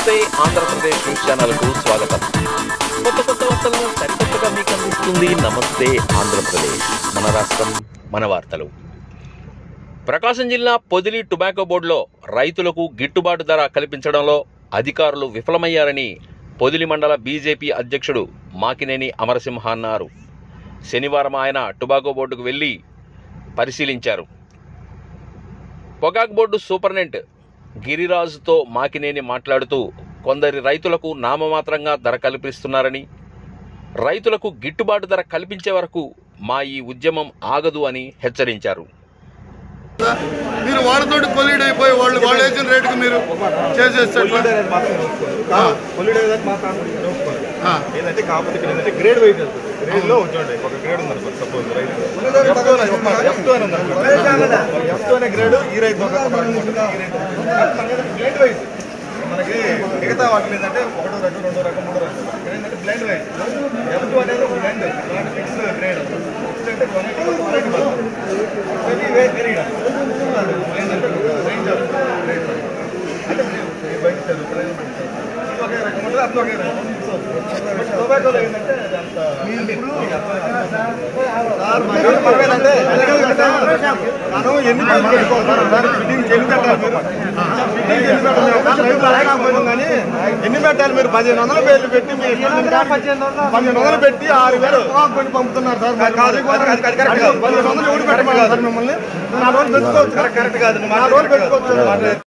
నమస్తే ఆంధ్రప్రదేశ్ న్యూస్ ఛానల్కు స్వాగతం కొత్త కొత్త వార్తలను సరికొత్తగా మీకు అందిస్తుంది నమస్తే ఆంధ్రప్రదేశ్ మన రాష్ట్రం మన వార్తలు ప్రకాశం జిల్లా పొదిలి టొబాకో బోర్డులో రైతులకు గిట్టుబాటు ధర కల్పించడంలో అధికారులు విఫలమయ్యారని పొదిలి మండల బీజేపీ అధ్యక్షుడు మాకినేని అమరసింహ అన్నారు శనివారం ఆయన టొబాకో బోర్డుకు వెళ్లి పరిశీలించారు పొగాకు బోర్డు సూపరింటెండెంట్ గిరిరాజుతో మాకినేని మాట్లాడుతూ కొందరి రైతులకు నామమాత్రంగా ధర కల్పిస్తున్నారని రైతులకు గిట్టుబాటు ధర కల్పించే వరకు మా ఈ ఉద్యమం ఆగదు అని హెచ్చరించారు మీరు వాళ్ళతోటి కొలీడ్ అయిపోయి వాళ్ళు వాళ్ళు వేసిన రేటుకి మీరు చేసేస్తే ఎట్లా? ఆ, ఆ. ఏంటంటే కాకపోతే ఇక్కడ ఏంటంటే గ్రేడ్ వైజ్ వెళ్తుంది గ్రేడ్ లో చూడండి ఒక గ్రేడ్ ఉంది అనుకో సపోజ్ రైతు ఎఫ్ టూ ఎఫ్ టూ అని ఉంది అనుకో ఎఫ్ టూ అనే గ్రేడ్ ఈ రైతు ఒక ఒక రైతు ఉంటుంది, ఈ రైతు ఉంటుంది. గ్రేడ్ వైజ్ మనకి మిగతా వాటిలో ఏంటంటే ఒకటో రకం రెండో రకం మూడో రకం ఇక్కడ ఏంటంటే బ్లైండ్ వైజ్ ఎఫ్ టూ అనేది ఒక బ్లైండ్ ఇలాంటి ఫిక్స్ గ్రేడ్ ఫిక్స్ అంటే one eighty one eighty maybe very ఏంటంటే రేంజ్ ఆఫ్ గ్రేడ్ అంటే మీరు బయట చదువుతారు ఇది ఒకే రకం ఉంటుంది అట్లా ఒకే రకం బట్ టొబాకోలో ఏంటంటే అది అంత సార్ మనం ఏంటంటే మనం ఎన్ని పనులు పెట్టుకోవాలి సార్ దానికి ఫిట్టింగ్ ఎన్ని పెట్టాలి మీరు ఫిట్టింగ్ ఎన్ని పెట్టాలి ఒకవేళ రైతులు లేకపోయినా కానీ ఎన్ని పెట్టాలి మీరు పదిహేను వందలు వేలు పెట్టి మీరు పన్నెండు వందలు పెట్టి ఆరు వేలు పొగాకు కొని పంపుతున్నారు సార్ మరి పదిహేను వందలు ఎవరు పెట్టమన్నారు సార్ మిమ్మల్ని నా రోజులు పెట్టుకోవచ్చు కరెక్ట్ కాదు నా రోజులు పెట్టుకోవచ్చు